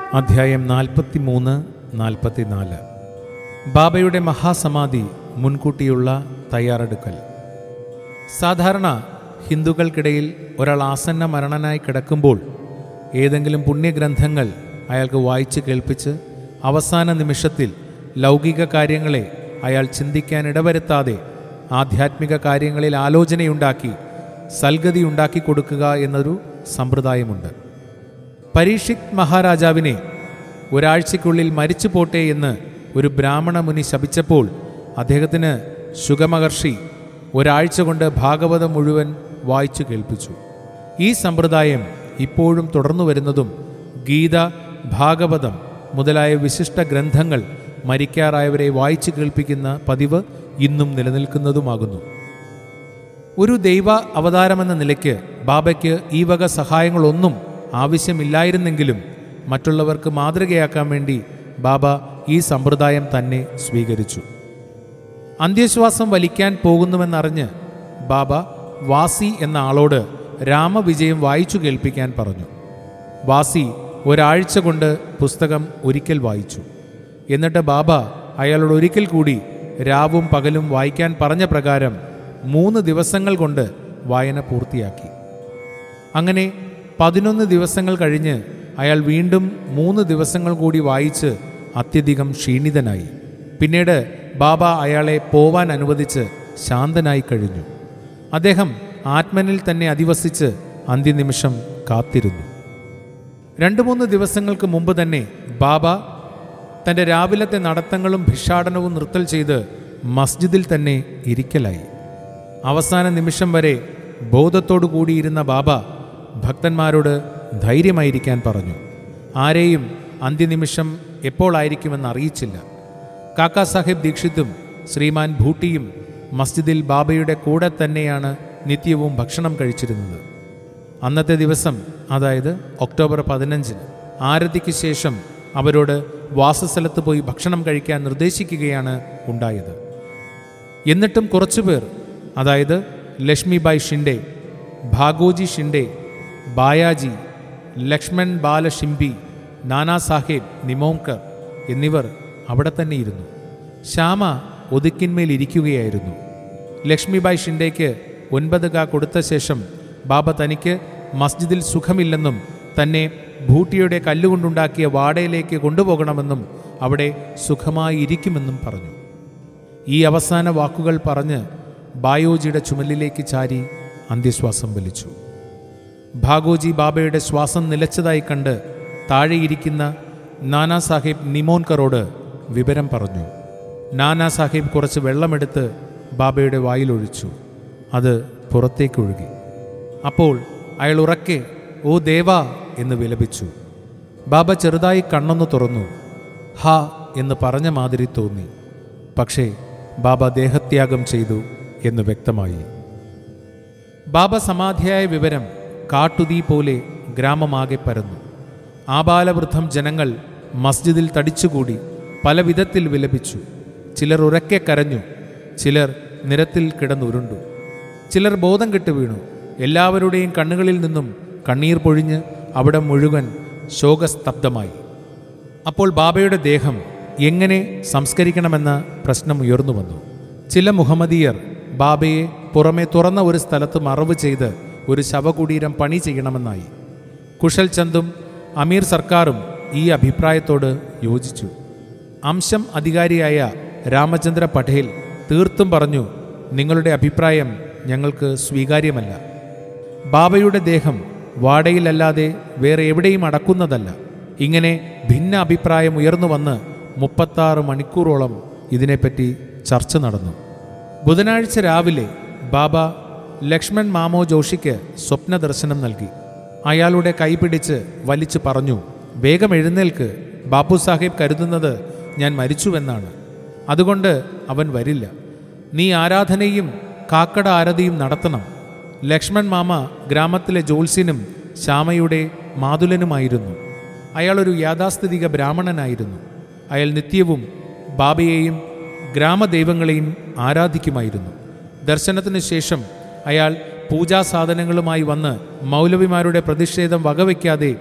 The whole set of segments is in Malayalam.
അധ്യായം നാൽപ്പത്തി മൂന്ന് നാൽപ്പത്തിനാല് ബാബയുടെ മഹാസമാധി മുൻകൂട്ടിയുള്ള തയ്യാറെടുക്കൽ സാധാരണ ഹിന്ദുക്കൾക്കിടയിൽ ഒരാൾ ആസന്ന മരണനായി കിടക്കുമ്പോൾ ഏതെങ്കിലും പുണ്യഗ്രന്ഥങ്ങൾ അയാൾക്ക് വായിച്ച് കേൾപ്പിച്ച് അവസാന നിമിഷത്തിൽ ലൗകിക കാര്യങ്ങളെ അയാൾ ചിന്തിക്കാൻ ഇടവരുത്താതെ ആധ്യാത്മിക കാര്യങ്ങളിൽ ആലോചനയുണ്ടാക്കി സൽഗതി ഉണ്ടാക്കി കൊടുക്കുക എന്നൊരു സമ്പ്രദായമുണ്ട് പരീക്ഷിത് മഹാരാജാവിനെ ഒരാഴ്ചയ്ക്കുള്ളിൽ മരിച്ചു പോട്ടെ എന്ന് ഒരു ബ്രാഹ്മണ മുനി ശപിച്ചപ്പോൾ അദ്ദേഹത്തിന് ശുഗമഹർഷി ഒരാഴ്ച കൊണ്ട് ഭാഗവതം മുഴുവൻ വായിച്ചു കേൾപ്പിച്ചു ഈ സമ്പ്രദായം ഇപ്പോഴും തുടർന്നു വരുന്നതും ഗീത ഭാഗവതം മുതലായ വിശിഷ്ട ഗ്രന്ഥങ്ങൾ മരിക്കാറായവരെ വായിച്ചു കേൾപ്പിക്കുന്ന പതിവ് ഇന്നും നിലനിൽക്കുന്നതുമാകുന്നു ഒരു ദൈവ അവതാരമെന്ന നിലയ്ക്ക് ബാബയ്ക്ക് ഈ വക സഹായങ്ങളൊന്നും ആവശ്യമില്ലായിരുന്നെങ്കിലും മറ്റുള്ളവർക്ക് മാതൃകയാക്കാൻ വേണ്ടി ബാബ ഈ സമ്പ്രദായം തന്നെ സ്വീകരിച്ചു അന്ത്യശ്വാസം വലിക്കാൻ പോകുന്നുവെന്നറിഞ്ഞ് ബാബ വാസി എന്ന ആളോട് രാമവിജയം വായിച്ചു കേൾപ്പിക്കാൻ പറഞ്ഞു വാസി ഒരാഴ്ച കൊണ്ട് പുസ്തകം ഒരിക്കൽ വായിച്ചു എന്നിട്ട് ബാബ അയാളോട് ഒരിക്കൽ കൂടി രാവും പകലും വായിക്കാൻ പറഞ്ഞ പ്രകാരം മൂന്ന് ദിവസങ്ങൾ കൊണ്ട് വായന പൂർത്തിയാക്കി അങ്ങനെ പതിനൊന്ന് ദിവസങ്ങൾ കഴിഞ്ഞ് അയാൾ വീണ്ടും മൂന്ന് ദിവസങ്ങൾ കൂടി വായിച്ച് അത്യധികം ക്ഷീണിതനായി പിന്നീട് ബാബ അയാളെ പോവാൻ അനുവദിച്ച് ശാന്തനായി കഴിഞ്ഞു അദ്ദേഹം ആത്മനിൽ തന്നെ അധിവസിച്ച് അന്ത്യനിമിഷം കാത്തിരുന്നു രണ്ടു മൂന്ന് ദിവസങ്ങൾക്ക് മുമ്പ് തന്നെ ബാബ തൻ്റെ രാവിലത്തെ നടത്തങ്ങളും ഭിക്ഷാടനവും നിർത്തൽ ചെയ്ത് മസ്ജിദിൽ തന്നെ ഇരിക്കലായി അവസാന നിമിഷം വരെ ബോധത്തോടു കൂടിയിരുന്ന ബാബ ഭക്തന്മാരോട് ധൈര്യമായിരിക്കാൻ പറഞ്ഞു ആരെയും അന്ത്യനിമിഷം എപ്പോഴായിരിക്കുമെന്ന് അറിയിച്ചില്ല കാക്കാ സാഹിബ് ദീക്ഷിത്തും ശ്രീമാൻ ഭൂട്ടിയും മസ്ജിദിൽ ബാബയുടെ കൂടെ തന്നെയാണ് നിത്യവും ഭക്ഷണം കഴിച്ചിരുന്നത് അന്നത്തെ ദിവസം അതായത് ഒക്ടോബർ പതിനഞ്ചിന് ആരതിക്ക് ശേഷം അവരോട് വാസസ്ഥലത്ത് പോയി ഭക്ഷണം കഴിക്കാൻ നിർദ്ദേശിക്കുകയാണ് ഉണ്ടായത് എന്നിട്ടും കുറച്ചുപേർ അതായത് ലക്ഷ്മിബായ് ഷിൻഡെ ഭാഗോജി ഷിൻഡെ ബായാജി ലക്ഷ്മൺ ബാലഷിംബി നാനാ സാഹേബ് നിമോംകർ എന്നിവർ അവിടെ തന്നെ ഇരുന്നു ശ്യാമ ഒതുക്കിന്മേൽ ഇരിക്കുകയായിരുന്നു ലക്ഷ്മിബായ് ഷിൻഡേക്ക് ഒൻപത് കാ കൊടുത്ത ശേഷം ബാബ തനിക്ക് മസ്ജിദിൽ സുഖമില്ലെന്നും തന്നെ ഭൂട്ടിയുടെ കല്ലുകൊണ്ടുണ്ടാക്കിയ വാടയിലേക്ക് കൊണ്ടുപോകണമെന്നും അവിടെ സുഖമായി ഇരിക്കുമെന്നും പറഞ്ഞു ഈ അവസാന വാക്കുകൾ പറഞ്ഞ് ബായോജിയുടെ ചുമലിലേക്ക് ചാരി അന്ത്യശ്വാസം വലിച്ചു ഭാഗോജി ബാബയുടെ ശ്വാസം നിലച്ചതായി കണ്ട് താഴെയിരിക്കുന്ന നാനാ സാഹിബ് നിമോൻകറോട് വിവരം പറഞ്ഞു നാനാ സാഹിബ് കുറച്ച് വെള്ളമെടുത്ത് ബാബയുടെ വായിലൊഴിച്ചു അത് പുറത്തേക്കൊഴുകി അപ്പോൾ അയാൾ ഉറക്കെ ഓ ദേവാ എന്ന് വിലപിച്ചു ബാബ ചെറുതായി കണ്ണൊന്നു തുറന്നു ഹാ എന്ന് പറഞ്ഞ മാതിരി തോന്നി പക്ഷേ ബാബ ദേഹത്യാഗം ചെയ്തു എന്ന് വ്യക്തമായി ബാബ സമാധിയായ വിവരം കാട്ടുതീ പോലെ ഗ്രാമമാകെ പരന്നു ആബാലവൃദ്ധം ജനങ്ങൾ മസ്ജിദിൽ തടിച്ചുകൂടി പല വിധത്തിൽ വിലപിച്ചു ചിലർ ഉറക്കെ കരഞ്ഞു ചിലർ നിരത്തിൽ കിടന്നുരുണ്ടു ചിലർ ബോധം കെട്ട് വീണു എല്ലാവരുടെയും കണ്ണുകളിൽ നിന്നും കണ്ണീർ പൊഴിഞ്ഞ് അവിടെ മുഴുവൻ ശോകസ്തബ്ധമായി അപ്പോൾ ബാബയുടെ ദേഹം എങ്ങനെ സംസ്കരിക്കണമെന്ന പ്രശ്നം ഉയർന്നു വന്നു ചില മുഹമ്മദീയർ ബാബയെ പുറമെ തുറന്ന ഒരു സ്ഥലത്ത് മറവ് ചെയ്ത് ഒരു ശവകുടീരം പണി ചെയ്യണമെന്നായി കുശൽ ചന്ദും അമീർ സർക്കാരും ഈ അഭിപ്രായത്തോട് യോജിച്ചു അംശം അധികാരിയായ രാമചന്ദ്ര പട്ടേൽ തീർത്തും പറഞ്ഞു നിങ്ങളുടെ അഭിപ്രായം ഞങ്ങൾക്ക് സ്വീകാര്യമല്ല ബാബയുടെ ദേഹം വാടയിലല്ലാതെ വേറെ എവിടെയും അടക്കുന്നതല്ല ഇങ്ങനെ ഭിന്ന അഭിപ്രായം ഉയർന്നു വന്ന് മുപ്പത്താറ് മണിക്കൂറോളം ഇതിനെപ്പറ്റി ചർച്ച നടന്നു ബുധനാഴ്ച രാവിലെ ബാബ ലക്ഷ്മൺ മാമോ ജോഷിക്ക് സ്വപ്ന ദർശനം നൽകി അയാളുടെ കൈപിടിച്ച് വലിച്ചു പറഞ്ഞു വേഗം എഴുന്നേൽക്ക് ബാപ്പു സാഹിബ് കരുതുന്നത് ഞാൻ മരിച്ചുവെന്നാണ് അതുകൊണ്ട് അവൻ വരില്ല നീ ആരാധനയും കാക്കട ആരതിയും നടത്തണം ലക്ഷ്മൺ മാമ ഗ്രാമത്തിലെ ജോത്സ്യനും ശ്യാമയുടെ മാതുലനുമായിരുന്നു അയാളൊരു യാഥാസ്ഥിതിക ബ്രാഹ്മണനായിരുന്നു അയാൾ നിത്യവും ബാബയെയും ഗ്രാമദൈവങ്ങളെയും ആരാധിക്കുമായിരുന്നു ദർശനത്തിന് ശേഷം അയാൾ പൂജാസാധനങ്ങളുമായി വന്ന് മൗലവിമാരുടെ പ്രതിഷേധം വകവയ്ക്കാതെ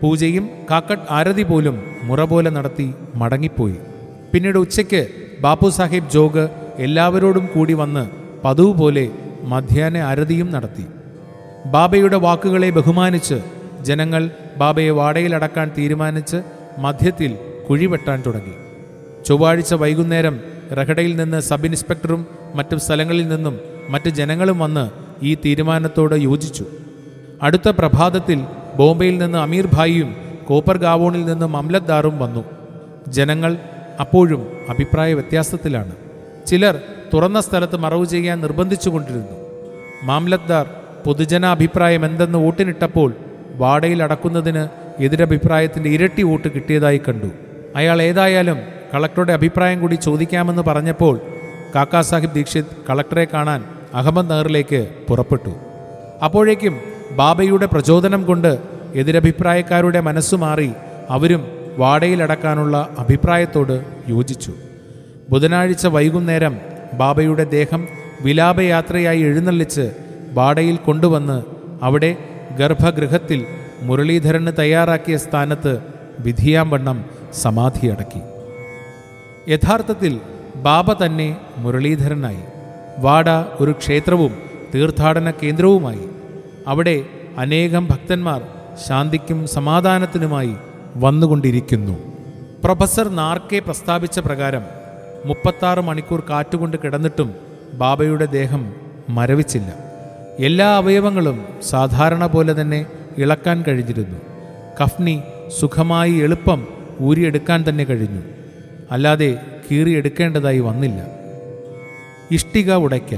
പൂജയും കാക്കട്ട് ആരതി പോലും മുറ പോലെ നടത്തി മടങ്ങിപ്പോയി പിന്നീട് ഉച്ചയ്ക്ക് ബാപ്പു സാഹിബ് ജോഗ് എല്ലാവരോടും കൂടി വന്ന് പതിവ് പോലെ മധ്യാഹ്ന ആരതിയും നടത്തി ബാബയുടെ വാക്കുകളെ ബഹുമാനിച്ച് ജനങ്ങൾ ബാബയെ വാടകയിലടക്കാൻ തീരുമാനിച്ച് മധ്യത്തിൽ കുഴിവെട്ടാൻ തുടങ്ങി ചൊവ്വാഴ്ച വൈകുന്നേരം റഹഡയിൽ നിന്ന് സബ് ഇൻസ്പെക്ടറും മറ്റു സ്ഥലങ്ങളിൽ നിന്നും മറ്റ് ജനങ്ങളും വന്ന് ഈ തീരുമാനത്തോട് യോജിച്ചു അടുത്ത പ്രഭാതത്തിൽ ബോംബെയിൽ നിന്ന് അമീർ ഭായിയും കോപ്പർ ഗാവോണിൽ നിന്ന് മംലത്ദാറും വന്നു ജനങ്ങൾ അപ്പോഴും അഭിപ്രായ വ്യത്യാസത്തിലാണ് ചിലർ തുറന്ന സ്ഥലത്ത് മറവ് ചെയ്യാൻ നിർബന്ധിച്ചുകൊണ്ടിരുന്നു മാംലത്ദാർ പൊതുജനാഭിപ്രായം എന്തെന്ന് വോട്ടിനിട്ടപ്പോൾ വാടയിൽ അടക്കുന്നതിന് എതിരഭിപ്രായത്തിൻ്റെ ഇരട്ടി വോട്ട് കിട്ടിയതായി കണ്ടു അയാൾ ഏതായാലും കളക്ടറുടെ അഭിപ്രായം കൂടി ചോദിക്കാമെന്ന് പറഞ്ഞപ്പോൾ കാക്കാ സാഹിബ് ദീക്ഷിത് കളക്ടറെ കാണാൻ അഹമ്മദ് നഗറിലേക്ക് പുറപ്പെട്ടു അപ്പോഴേക്കും ബാബയുടെ പ്രചോദനം കൊണ്ട് എതിരഭിപ്രായക്കാരുടെ മനസ്സു മാറി അവരും വാടയിലടക്കാനുള്ള അഭിപ്രായത്തോട് യോജിച്ചു ബുധനാഴ്ച വൈകുന്നേരം ബാബയുടെ ദേഹം വിലാപയാത്രയായി എഴുന്നള്ളിച്ച് വാടയിൽ കൊണ്ടുവന്ന് അവിടെ ഗർഭഗൃഹത്തിൽ മുരളീധരന് തയ്യാറാക്കിയ സ്ഥാനത്ത് വിധിയാംവണ്ണം സമാധിയടക്കി യഥാർത്ഥത്തിൽ ബാബ തന്നെ മുരളീധരനായി വാട ഒരു ക്ഷേത്രവും തീർത്ഥാടന കേന്ദ്രവുമായി അവിടെ അനേകം ഭക്തന്മാർ ശാന്തിക്കും സമാധാനത്തിനുമായി വന്നുകൊണ്ടിരിക്കുന്നു പ്രൊഫസർ നാർക്കെ പ്രസ്താവിച്ച പ്രകാരം മുപ്പത്താറ് മണിക്കൂർ കാറ്റുകൊണ്ട് കിടന്നിട്ടും ബാബയുടെ ദേഹം മരവിച്ചില്ല എല്ലാ അവയവങ്ങളും സാധാരണ പോലെ തന്നെ ഇളക്കാൻ കഴിഞ്ഞിരുന്നു കഫ്നി സുഖമായി എളുപ്പം ഊരിയെടുക്കാൻ തന്നെ കഴിഞ്ഞു അല്ലാതെ കീറിയെടുക്കേണ്ടതായി വന്നില്ല ഇഷ്ടിക ഉടയ്ക്കൽ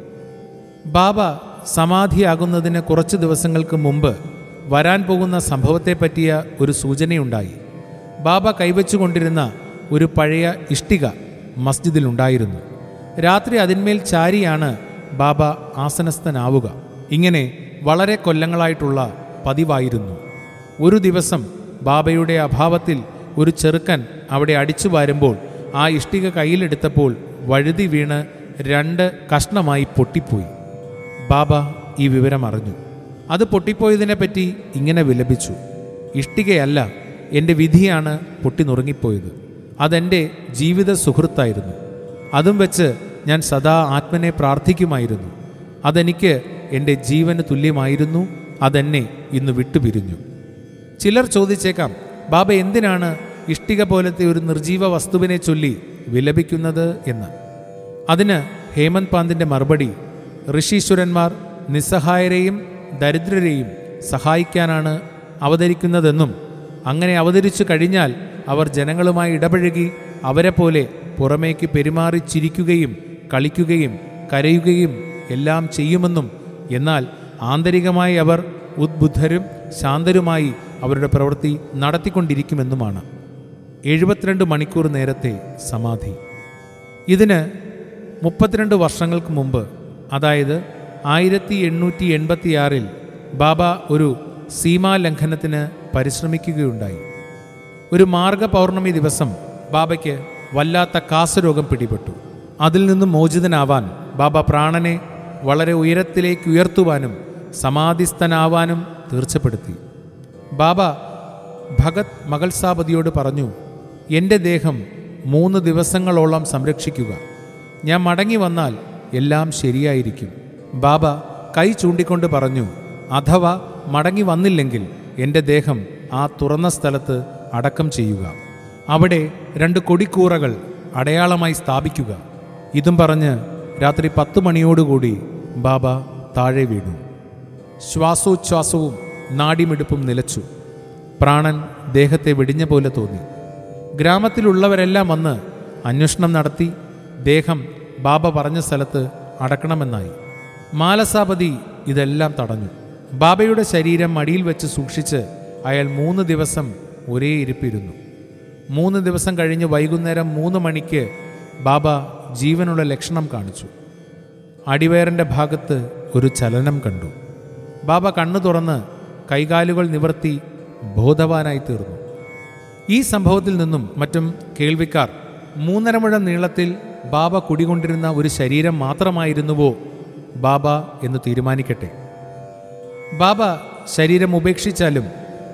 ബാബ സമാധിയാകുന്നതിന് കുറച്ച് ദിവസങ്ങൾക്ക് മുമ്പ് വരാൻ പോകുന്ന സംഭവത്തെ പറ്റിയ ഒരു സൂചനയുണ്ടായി ബാബ കൈവച്ചുകൊണ്ടിരുന്ന ഒരു പഴയ ഇഷ്ടിക മസ്ജിദിലുണ്ടായിരുന്നു രാത്രി അതിന്മേൽ ചാരിയാണ് ബാബ ആസനസ്ഥനാവുക ഇങ്ങനെ വളരെ കൊല്ലങ്ങളായിട്ടുള്ള പതിവായിരുന്നു ഒരു ദിവസം ബാബയുടെ അഭാവത്തിൽ ഒരു ചെറുക്കൻ അവിടെ അടിച്ചു വാരുമ്പോൾ ആ ഇഷ്ടിക കയ്യിലെടുത്തപ്പോൾ വഴുതി വീണ് രണ്ട് കഷ്ണമായി പൊട്ടിപ്പോയി ബാബ ഈ വിവരം അറിഞ്ഞു അത് പൊട്ടിപ്പോയതിനെപ്പറ്റി ഇങ്ങനെ വിലപിച്ചു ഇഷ്ടികയല്ല എൻ്റെ വിധിയാണ് പൊട്ടി നുറുങ്ങിപ്പോയത് അതെൻ്റെ ജീവിത സുഹൃത്തായിരുന്നു അതും വെച്ച് ഞാൻ സദാ ആത്മനെ പ്രാർത്ഥിക്കുമായിരുന്നു അതെനിക്ക് എൻ്റെ ജീവന് തുല്യമായിരുന്നു അതെന്നെ ഇന്ന് വിട്ടുപിരിഞ്ഞു ചിലർ ചോദിച്ചേക്കാം ബാബ എന്തിനാണ് ഇഷ്ടിക പോലത്തെ ഒരു നിർജീവ വസ്തുവിനെ ചൊല്ലി വിലപിക്കുന്നത് എന്ന് അതിന് ഹേമന്ത് പാന്തിൻ്റെ മറുപടി ഋഷീശ്വരന്മാർ നിസ്സഹായരെയും ദരിദ്രരെയും സഹായിക്കാനാണ് അവതരിക്കുന്നതെന്നും അങ്ങനെ അവതരിച്ചു കഴിഞ്ഞാൽ അവർ ജനങ്ങളുമായി ഇടപഴകി അവരെ പോലെ പുറമേക്ക് പെരുമാറി ചിരിക്കുകയും കളിക്കുകയും കരയുകയും എല്ലാം ചെയ്യുമെന്നും എന്നാൽ ആന്തരികമായി അവർ ഉദ്ബുദ്ധരും ശാന്തരുമായി അവരുടെ പ്രവൃത്തി നടത്തിക്കൊണ്ടിരിക്കുമെന്നുമാണ് എഴുപത്തിരണ്ട് മണിക്കൂർ നേരത്തെ സമാധി ഇതിന് മുപ്പത്തിരണ്ട് വർഷങ്ങൾക്ക് മുമ്പ് അതായത് ആയിരത്തി എണ്ണൂറ്റി എൺപത്തിയാറിൽ ബാബ ഒരു സീമാലംഘനത്തിന് പരിശ്രമിക്കുകയുണ്ടായി ഒരു മാർഗ പൗർണമി ദിവസം ബാബയ്ക്ക് വല്ലാത്ത കാസരോഗം പിടിപെട്ടു അതിൽ നിന്നും മോചിതനാവാൻ ബാബ പ്രാണനെ വളരെ ഉയരത്തിലേക്ക് ഉയർത്തുവാനും സമാധിസ്ഥനാവാനും തീർച്ചപ്പെടുത്തി ബാബ ഭഗത് മകൾസാപതിയോട് പറഞ്ഞു എൻ്റെ ദേഹം മൂന്ന് ദിവസങ്ങളോളം സംരക്ഷിക്കുക ഞാൻ മടങ്ങി വന്നാൽ എല്ലാം ശരിയായിരിക്കും ബാബ കൈ ചൂണ്ടിക്കൊണ്ട് പറഞ്ഞു അഥവാ മടങ്ങി വന്നില്ലെങ്കിൽ എൻ്റെ ദേഹം ആ തുറന്ന സ്ഥലത്ത് അടക്കം ചെയ്യുക അവിടെ രണ്ട് കൊടിക്കൂറകൾ അടയാളമായി സ്ഥാപിക്കുക ഇതും പറഞ്ഞ് രാത്രി പത്ത് മണിയോടുകൂടി ബാബ താഴെ വീണു ശ്വാസോച്ഛ്വാസവും നാടിമിടുപ്പും നിലച്ചു പ്രാണൻ ദേഹത്തെ വെടിഞ്ഞ പോലെ തോന്നി ഗ്രാമത്തിലുള്ളവരെല്ലാം വന്ന് അന്വേഷണം നടത്തി ദേഹം ബാബ പറഞ്ഞ സ്ഥലത്ത് അടക്കണമെന്നായി മാലസാപതി ഇതെല്ലാം തടഞ്ഞു ബാബയുടെ ശരീരം മടിയിൽ വെച്ച് സൂക്ഷിച്ച് അയാൾ മൂന്ന് ദിവസം ഒരേ ഇരിപ്പിരുന്നു മൂന്ന് ദിവസം കഴിഞ്ഞ് വൈകുന്നേരം മൂന്ന് മണിക്ക് ബാബ ജീവനുള്ള ലക്ഷണം കാണിച്ചു അടിവയറിൻ്റെ ഭാഗത്ത് ഒരു ചലനം കണ്ടു ബാബ കണ്ണു തുറന്ന് കൈകാലുകൾ നിവർത്തി ബോധവാനായി തീർന്നു ഈ സംഭവത്തിൽ നിന്നും മറ്റും കേൾവിക്കാർ മൂന്നര മുഴം നീളത്തിൽ ബാബ കുടികൊണ്ടിരുന്ന ഒരു ശരീരം മാത്രമായിരുന്നുവോ ബാബ എന്ന് തീരുമാനിക്കട്ടെ ബാബ ശരീരം ഉപേക്ഷിച്ചാലും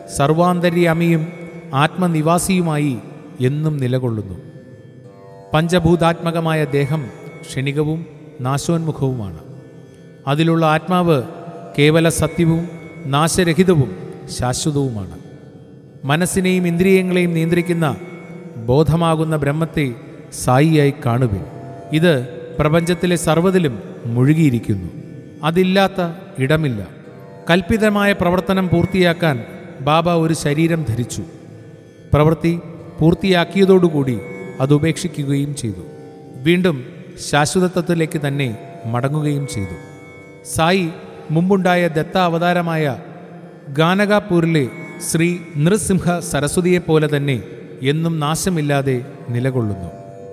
സർവാന്തര്യാമിയും ആത്മനിവാസിയുമായി എന്നും നിലകൊള്ളുന്നു പഞ്ചഭൂതാത്മകമായ ദേഹം ക്ഷണികവും നാശോന്മുഖവുമാണ് അതിലുള്ള ആത്മാവ് കേവല സത്യവും നാശരഹിതവും ശാശ്വതവുമാണ് മനസ്സിനെയും ഇന്ദ്രിയങ്ങളെയും നിയന്ത്രിക്കുന്ന ബോധമാകുന്ന ബ്രഹ്മത്തെ സായിയായി കാണുവിൻ ഇത് പ്രപഞ്ചത്തിലെ സർവ്വതിലും മുഴുകിയിരിക്കുന്നു അതില്ലാത്ത ഇടമില്ല കൽപ്പിതമായ പ്രവർത്തനം പൂർത്തിയാക്കാൻ ബാബ ഒരു ശരീരം ധരിച്ചു പ്രവൃത്തി പൂർത്തിയാക്കിയതോടുകൂടി അത് ഉപേക്ഷിക്കുകയും ചെയ്തു വീണ്ടും ശാശ്വതത്വത്തിലേക്ക് തന്നെ മടങ്ങുകയും ചെയ്തു സായി മുമ്പുണ്ടായ ദത്ത അവതാരമായ ഗാനകാപൂരിലെ ശ്രീ നൃസിംഹ സരസ്വതിയെപ്പോലെ തന്നെ എന്നും നാശമില്ലാതെ നിലകൊള്ളുന്നു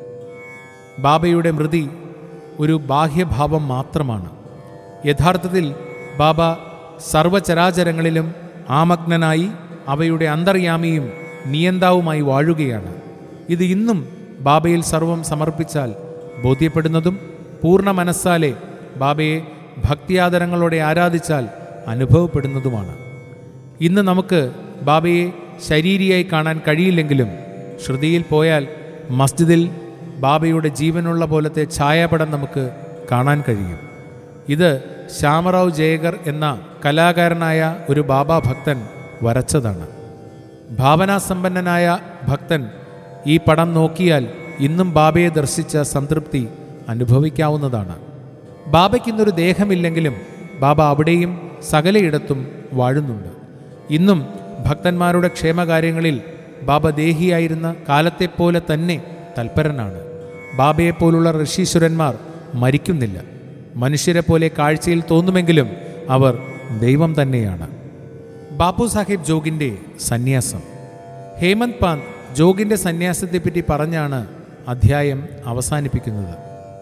ബാബയുടെ മൃതി ഒരു ബാഹ്യഭാവം മാത്രമാണ് യഥാർത്ഥത്തിൽ ബാബ സർവചരാചരങ്ങളിലും ആമഗ്നനായി അവയുടെ അന്തർയാമിയും നിയന്താവുമായി വാഴുകയാണ് ഇത് ഇന്നും ബാബയിൽ സർവം സമർപ്പിച്ചാൽ ബോധ്യപ്പെടുന്നതും പൂർണ്ണ മനസ്സാലെ ബാബയെ ഭക്തിയാദരങ്ങളോടെ ആരാധിച്ചാൽ അനുഭവപ്പെടുന്നതുമാണ് ഇന്ന് നമുക്ക് ബാബയെ ശരീരിയായി കാണാൻ കഴിയില്ലെങ്കിലും ശ്രുതിയിൽ പോയാൽ മസ്ജിദിൽ ബാബയുടെ ജീവനുള്ള പോലത്തെ ഛായാപടം നമുക്ക് കാണാൻ കഴിയും ഇത് ശ്യാമറാവ് ജയകർ എന്ന കലാകാരനായ ഒരു ബാബ ഭക്തൻ വരച്ചതാണ് ഭാവനാസമ്പന്നനായ ഭക്തൻ ഈ പടം നോക്കിയാൽ ഇന്നും ബാബയെ ദർശിച്ച സംതൃപ്തി അനുഭവിക്കാവുന്നതാണ് ബാബയ്ക്കിന്നൊരു ദേഹമില്ലെങ്കിലും ബാബ അവിടെയും സകലയിടത്തും വാഴുന്നുണ്ട് ഇന്നും ഭക്തന്മാരുടെ ക്ഷേമകാര്യങ്ങളിൽ ബാബ ദേഹിയായിരുന്ന കാലത്തെപ്പോലെ തന്നെ തൽപരനാണ് ബാബയെപ്പോലുള്ള ഋഷീശ്വരന്മാർ മരിക്കുന്നില്ല മനുഷ്യരെ പോലെ കാഴ്ചയിൽ തോന്നുമെങ്കിലും അവർ ദൈവം തന്നെയാണ് ബാപ്പു സാഹിബ് ജോഗിൻ്റെ സന്യാസം ഹേമന്ത് പാന്ത് ജോഗിൻ്റെ സന്യാസത്തെപ്പറ്റി പറഞ്ഞാണ് അധ്യായം അവസാനിപ്പിക്കുന്നത്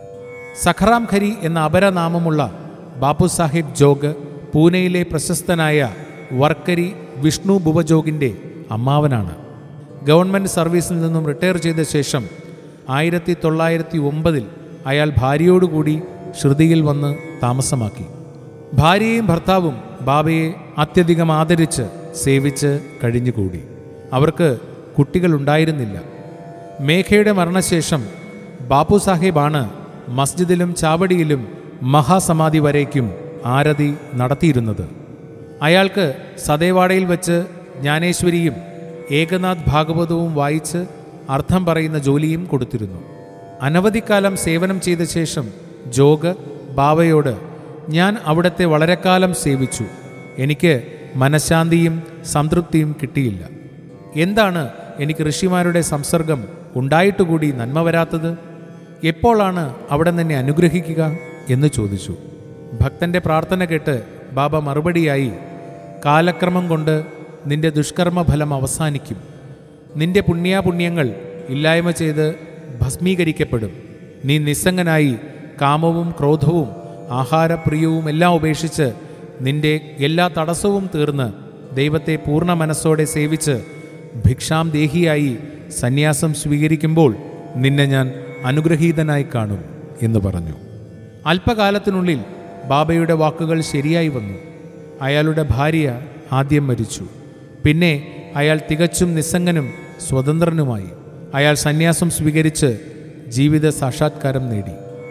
സഖറാം ഖരി എന്ന അപരനാമമുള്ള ബാപ്പു സാഹിബ് ജോഗ് പൂനെയിലെ പ്രശസ്തനായ വർക്കരി വിഷ്ണു ഭുവജോഗിൻ്റെ അമ്മാവനാണ് ഗവൺമെൻറ് സർവീസിൽ നിന്നും റിട്ടയർ ചെയ്ത ശേഷം ആയിരത്തി തൊള്ളായിരത്തി ഒമ്പതിൽ അയാൾ ഭാര്യയോടുകൂടി ശ്രുതിയിൽ വന്ന് താമസമാക്കി ഭാര്യയും ഭർത്താവും ബാബയെ അത്യധികം ആദരിച്ച് സേവിച്ച് കഴിഞ്ഞുകൂടി അവർക്ക് കുട്ടികളുണ്ടായിരുന്നില്ല മേഘയുടെ മരണശേഷം ബാപ്പു സാഹിബാണ് മസ്ജിദിലും ചാവടിയിലും മഹാസമാധി വരേക്കും ആരതി നടത്തിയിരുന്നത് അയാൾക്ക് സദേവാടയിൽ വെച്ച് ജ്ഞാനേശ്വരിയും ഏകനാഥ് ഭാഗവതവും വായിച്ച് അർത്ഥം പറയുന്ന ജോലിയും കൊടുത്തിരുന്നു അനവധിക്കാലം സേവനം ചെയ്ത ശേഷം ജോഗ് ബാവയോട് ഞാൻ അവിടത്തെ വളരെക്കാലം സേവിച്ചു എനിക്ക് മനഃശാന്തിയും സംതൃപ്തിയും കിട്ടിയില്ല എന്താണ് എനിക്ക് ഋഷിമാരുടെ സംസർഗം ഉണ്ടായിട്ടുകൂടി നന്മ വരാത്തത് എപ്പോഴാണ് അവിടെ നിന്നെ അനുഗ്രഹിക്കുക എന്ന് ചോദിച്ചു ഭക്തന്റെ പ്രാർത്ഥന കേട്ട് ബാബ മറുപടിയായി കാലക്രമം കൊണ്ട് നിന്റെ ദുഷ്കർമ്മ ഫലം അവസാനിക്കും നിന്റെ പുണ്യാപുണ്യങ്ങൾ ഇല്ലായ്മ ചെയ്ത് ഭസ്മീകരിക്കപ്പെടും നീ നിസ്സംഗനായി കാമവും ക്രോധവും ആഹാരപ്രിയവും എല്ലാം ഉപേക്ഷിച്ച് നിന്റെ എല്ലാ തടസ്സവും തീർന്ന് ദൈവത്തെ പൂർണ്ണ മനസ്സോടെ സേവിച്ച് ഭിക്ഷാം ദേഹിയായി സന്യാസം സ്വീകരിക്കുമ്പോൾ നിന്നെ ഞാൻ അനുഗ്രഹീതനായി കാണും എന്ന് പറഞ്ഞു അല്പകാലത്തിനുള്ളിൽ ബാബയുടെ വാക്കുകൾ ശരിയായി വന്നു അയാളുടെ ഭാര്യ ആദ്യം മരിച്ചു പിന്നെ അയാൾ തികച്ചും നിസ്സംഗനും സ്വതന്ത്രനുമായി അയാൾ സന്യാസം സ്വീകരിച്ച് ജീവിത സാക്ഷാത്കാരം നേടി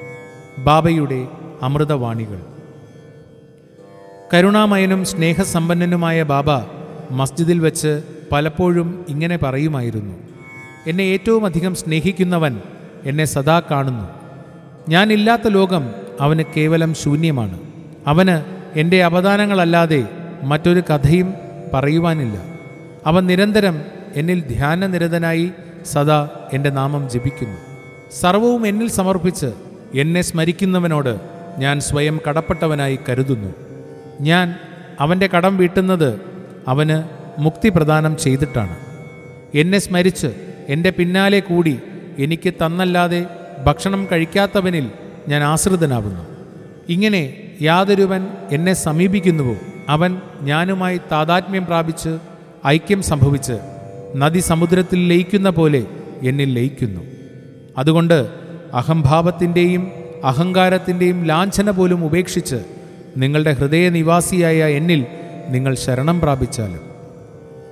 ബാബയുടെ അമൃതവാണികൾ കരുണാമയനും സ്നേഹസമ്പന്നനുമായ ബാബ മസ്ജിദിൽ വെച്ച് പലപ്പോഴും ഇങ്ങനെ പറയുമായിരുന്നു എന്നെ ഏറ്റവും അധികം സ്നേഹിക്കുന്നവൻ എന്നെ സദാ കാണുന്നു ഞാനില്ലാത്ത ലോകം അവന് കേവലം ശൂന്യമാണ് അവന് എൻ്റെ അവദാനങ്ങളല്ലാതെ മറ്റൊരു കഥയും പറയുവാനില്ല അവൻ നിരന്തരം എന്നിൽ ധ്യാനനിരതനായി സദാ എൻ്റെ നാമം ജപിക്കുന്നു സർവവും എന്നിൽ സമർപ്പിച്ച് എന്നെ സ്മരിക്കുന്നവനോട് ഞാൻ സ്വയം കടപ്പെട്ടവനായി കരുതുന്നു ഞാൻ അവൻ്റെ കടം വീട്ടുന്നത് അവന് മുക്തി പ്രദാനം ചെയ്തിട്ടാണ് എന്നെ സ്മരിച്ച് എൻ്റെ പിന്നാലെ കൂടി എനിക്ക് തന്നല്ലാതെ ഭക്ഷണം കഴിക്കാത്തവനിൽ ഞാൻ ആശ്രിതനാവുന്നു ഇങ്ങനെ യാതൊരുവൻ എന്നെ സമീപിക്കുന്നുവോ അവൻ ഞാനുമായി താതാത്മ്യം പ്രാപിച്ച് ഐക്യം സംഭവിച്ച് നദി സമുദ്രത്തിൽ ലയിക്കുന്ന പോലെ എന്നിൽ ലയിക്കുന്നു അതുകൊണ്ട് അഹംഭാവത്തിൻ്റെയും അഹങ്കാരത്തിൻ്റെയും ലാഞ്ചന പോലും ഉപേക്ഷിച്ച് നിങ്ങളുടെ ഹൃദയനിവാസിയായ എന്നിൽ നിങ്ങൾ ശരണം പ്രാപിച്ചാലും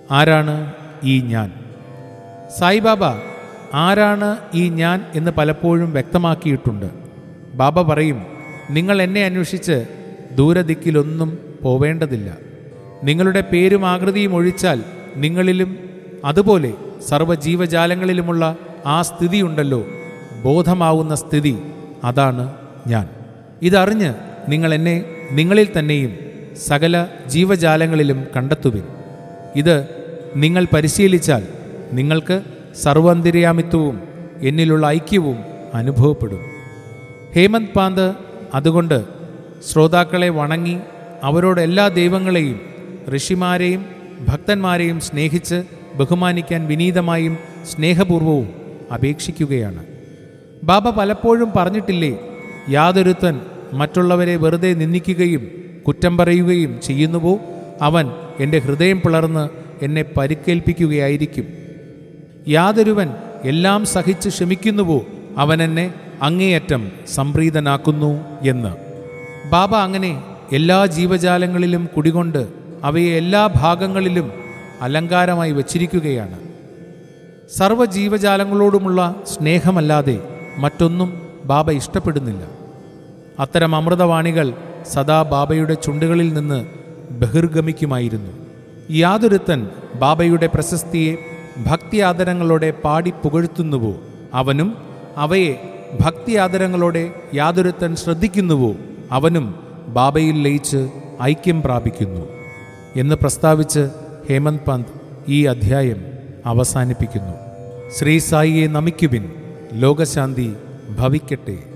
ആരാണ് ഈ ഞാൻ സായിബാബ ആരാണ് ഈ ഞാൻ എന്ന് പലപ്പോഴും വ്യക്തമാക്കിയിട്ടുണ്ട് ബാബ പറയും നിങ്ങൾ എന്നെ അന്വേഷിച്ച് ദൂരദിക്കിലൊന്നും പോവേണ്ടതില്ല നിങ്ങളുടെ പേരും ആകൃതിയും ഒഴിച്ചാൽ നിങ്ങളിലും അതുപോലെ സർവ്വജീവജാലങ്ങളിലുമുള്ള ആ സ്ഥിതിയുണ്ടല്ലോ ബോധമാവുന്ന സ്ഥിതി അതാണ് ഞാൻ ഇതറിഞ്ഞ് നിങ്ങൾ എന്നെ നിങ്ങളിൽ തന്നെയും സകല ജീവജാലങ്ങളിലും കണ്ടെത്തുവിൻ ഇത് നിങ്ങൾ പരിശീലിച്ചാൽ നിങ്ങൾക്ക് സർവന്തര്യാമിത്വവും എന്നിലുള്ള ഐക്യവും അനുഭവപ്പെടും ഹേമന്ത് പാന്ത് അതുകൊണ്ട് ശ്രോതാക്കളെ വണങ്ങി അവരോട് എല്ലാ ദൈവങ്ങളെയും ഋഷിമാരെയും ഭക്തന്മാരെയും സ്നേഹിച്ച് ബഹുമാനിക്കാൻ വിനീതമായും സ്നേഹപൂർവവും അപേക്ഷിക്കുകയാണ് ബാബ പലപ്പോഴും പറഞ്ഞിട്ടില്ലേ യാതൊരുത്തൻ മറ്റുള്ളവരെ വെറുതെ നിന്ദിക്കുകയും കുറ്റം പറയുകയും ചെയ്യുന്നുവോ അവൻ എൻ്റെ ഹൃദയം പിളർന്ന് എന്നെ പരിക്കേൽപ്പിക്കുകയായിരിക്കും യാതൊരുവൻ എല്ലാം സഹിച്ച് ക്ഷമിക്കുന്നുവോ അവൻ എന്നെ അങ്ങേയറ്റം സംപ്രീതനാക്കുന്നു എന്ന് ബാബ അങ്ങനെ എല്ലാ ജീവജാലങ്ങളിലും കുടികൊണ്ട് അവയെ എല്ലാ ഭാഗങ്ങളിലും അലങ്കാരമായി വച്ചിരിക്കുകയാണ് സർവ്വജീവജാലങ്ങളോടുമുള്ള സ്നേഹമല്ലാതെ മറ്റൊന്നും ബാബ ഇഷ്ടപ്പെടുന്നില്ല അത്തരം അമൃതവാണികൾ സദാ ബാബയുടെ ചുണ്ടുകളിൽ നിന്ന് ബഹിർഗമിക്കുമായിരുന്നു യാതൊരുത്തൻ ബാബയുടെ പ്രശസ്തിയെ ഭക്തി ആദരങ്ങളോടെ പാടി പുകഴ്ത്തുന്നുവോ അവനും അവയെ ഭക്തി ആദരങ്ങളോടെ യാതൊരുത്തൻ ശ്രദ്ധിക്കുന്നുവോ അവനും ബാബയിൽ ലയിച്ച് ഐക്യം പ്രാപിക്കുന്നു എന്ന് പ്രസ്താവിച്ച് ഹേമന്ത് പന്ത് ഈ അധ്യായം അവസാനിപ്പിക്കുന്നു ശ്രീ സായിയെ നമിക്കുവിൻ ലോകശാന്തി ഭവിക്കട്ടെ